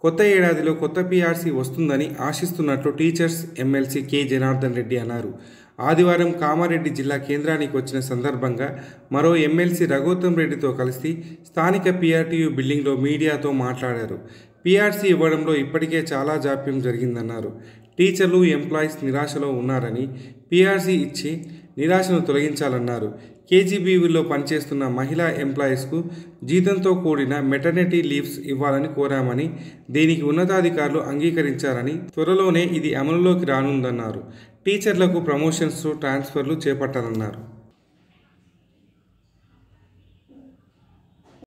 కొత్త ఏడాదిలో కొత్త పీఆర్సీ వస్తుందని ఆశిస్తున్నట్లు teachers MLC K Janardhan Reddy అన్నారు ఆదివారం కామారెడ్డి జిల్లా కేంద్రానికి వచ్చిన సందర్భంగా మరో ఎమ్మెల్సీ రఘోత్తం రెడ్డితో కలిసి స్థానిక పీఆర్టీయూ బిల్డింగ్లో మీడియాతో మాట్లాడారు పీఆర్సీ ఇవ్వడంలో ఇప్పటికే చాలా జాప్యం జరిగిందన్నారు టీచర్లు ఎంప్లాయీస్ నిరాశలో ఉన్నారని పీఆర్సీ ఇచ్చి నిరాశను తొలగించాలన్నారు కేజీబీవీలో పనిచేస్తున్న మహిళా ఎంప్లాయీస్కు జీతంతో కూడిన మెటర్నిటీ లీవ్స్ ఇవ్వాలని కోరామని దీనికి ఉన్నతాధికారులు అంగీకరించారని త్వరలోనే ఇది అమలులోకి రానుందన్నారు టీచర్లకు ప్రమోషన్స్ ట్రాన్స్ఫర్లు చేపట్టాలన్నారు